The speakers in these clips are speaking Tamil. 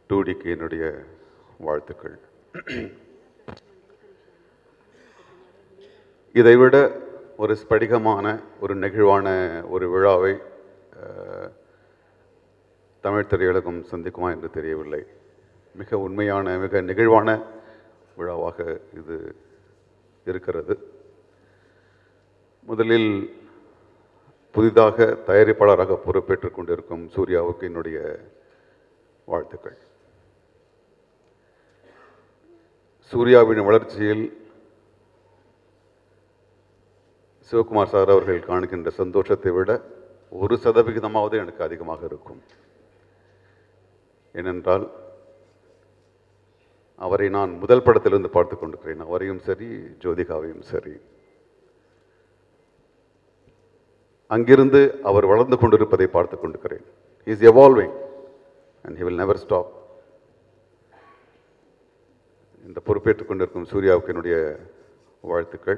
டூடிக்கு என்னுடைய வாழ்த்துக்கள் இதைவிட ஒரு ஸ்படிகமான ஒரு நெகிழ்வான ஒரு விழாவை அஹ், தமிழ் திரையுலகம் சந்திக்குமா என்று தெரியவில்லை மிக உண்மையான மிக நெகிழ்வான விழாவாக இது இருக்கிறது முதலில் புதிதாக தயாரிப்பாளராக பொறுப்பேற்றுக் கொண்டிருக்கும் சூர்யாவுக்கு என்னுடைய வாழ்த்துக்கள் சூர்யாவின் வளர்ச்சியில் சிவகுமார் சார் அவர்கள் காணுகின்ற சந்தோஷத்தை விட ஒரு சதவிகிதமாவது எனக்கு அதிகமாக இருக்கும் ஏனென்றால் அவரை நான் முதல் படத்திலிருந்து பார்த்து கொண்டிருக்கிறேன் அவரையும் சரி ஜோதிகாவையும் சரி அங்கிருந்து அவர் வளர்ந்து கொண்டிருப்பதை பார்த்து கொண்டிருக்கிறேன் is evolving and he will never stop இந்த பொறுப்பேற்றுக் கொண்டிருக்கும் சூர்யாவுக்கு என்னுடைய வாழ்த்துக்கள்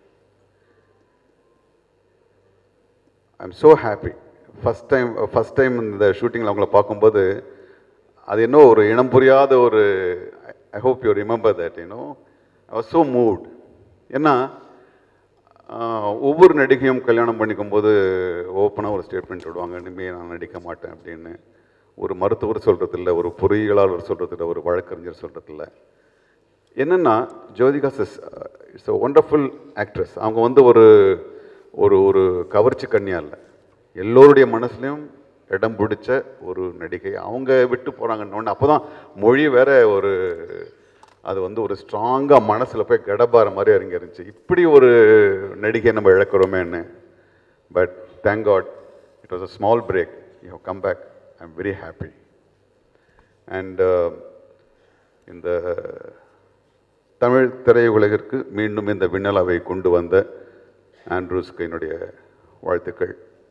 I'm so happy first time first time இந்த ஷூட்டிங்கில் அவங்கள பார்க்கும்போது அது என்ன ஒரு இனம் புரியாத ஒரு I hope you remember that you know I was so moved ஏன்னா ஆஹ், ஒவ்வொரு நடிகையும் கல்யாணம் பண்ணிக்கும் போது ஓப்பனாக ஒரு ஸ்டேட்மெண்ட் விடுவாங்க இனிமேல் நான் நடிக்க மாட்டேன் அப்படின்னு ஒரு மருத்துவர் சொல்கிறதில்ல ஒரு பொறியியலாளர் சொல்கிறதில்ல ஒரு வழக்கறிஞர் சொல்கிறதில்ல என்னென்னா Jyothika she's it's a wonderful actress அவங்க வந்து ஒரு ஒரு ஒரு கவர்ச்சி கன்னியா இல்லை எல்லோருடைய மனசுலையும் இடம் பிடிச்ச ஒரு நடிகை அவங்க விட்டு போகிறாங்கன்னு அப்போ தான் மொழி வேற ஒரு அது வந்து ஒரு ஸ்ட்ராங்காக மனசில் போய் கடப்பார மாதிரி இறங்கி இருந்துச்சு இப்படி ஒரு நடிகை நம்ம இழக்கிறோமேன்னு but thank God it was a small break you have come back I am very happy and இந்த தமிழ் திரையுலகிற்கு மீண்டும் இந்த விண்ணலாவை கொண்டு வந்த ஆண்ட்ரூஸ்க்கு என்னுடைய வாழ்த்துக்கள்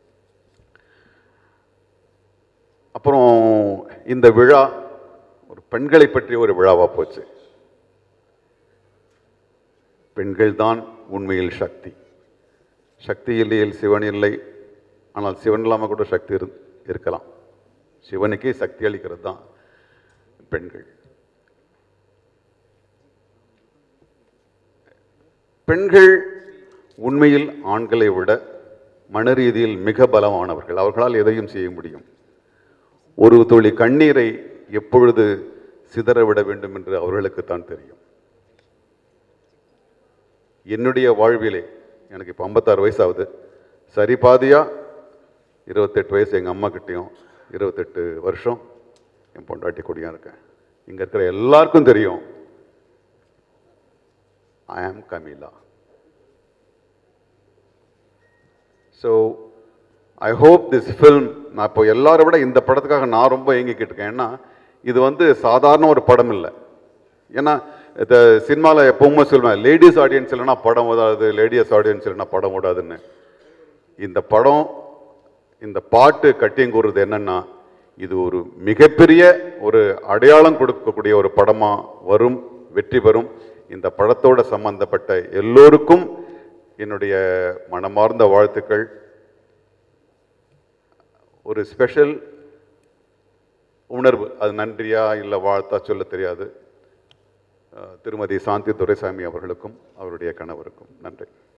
அப்புறம் இந்த விழா ஒரு பெண்களை பற்றிய ஒரு விழாவா போச்சு பெண்கள் தான் உண்மையில் சக்தி சக்தி இல்லையில் சிவன் இல்லை ஆனால் சிவன் இல்லாமல் கூட சக்தி இரு இருக்கலாம் சிவனுக்கே சக்தி அளிக்கிறது தான் பெண்கள் பெண்கள் உண்மையில் ஆண்களை விட மன ரீதியில் மிக பலமானவர்கள் அவர்களால் எதையும் செய்ய முடியும் ஒரு துளி கண்ணீரை எப்பொழுது சிதற விட வேண்டும் என்று அவர்களுக்குத்தான் தெரியும் என்னுடைய வாழ்விலே எனக்கு இப்போ ஐம்பத்தாறு வயசு ஆகுது சரி பாதியா இருபத்தெட்டு வயசு எங்கள் அம்மா கிட்டேயும் இருபத்தெட்டு வருஷம் என் பொண்டாட்டி கூடயும் இருக்கேன் இங்கே இருக்கிற எல்லாருக்கும் தெரியும் I am Kamila so I hope this film நான் இப்போ எல்லாரை விட இந்த படத்துக்காக நான் ரொம்ப ஏங்கிக்கிட்டு இருக்கேன் ஏன்னா இது வந்து சாதாரண ஒரு படம் இல்லை ஏன்னா இந்த சினிமாவில் எப்பவுமே சொல்லுவேன் லேடிஸ் ஆடியன்ஸ் இல்லைன்னா படம் ஓடாது லேடிஸ் ஆடியன்ஸ் இல்லைன்னா படம் ஓடாதுன்னு இந்த படம் இந்த பாட்டு கட்டியங்கூறுறது என்னன்னா இது ஒரு மிகப்பெரிய ஒரு அடையாளம் கொடுக்கக்கூடிய ஒரு படமா வரும் வெற்றி பெறும் இந்த படத்தோட சம்பந்தப்பட்ட எல்லோருக்கும் என்னுடைய மனமார்ந்த வாழ்த்துக்கள் ஒரு ஸ்பெஷல் உணர்வு அது நன்றியா இல்லை வாழ்த்தா சொல்ல தெரியாது அஹ் திருமதி சாந்தி துரைசாமி அவர்களுக்கும் அவருடைய கணவருக்கும் நன்றி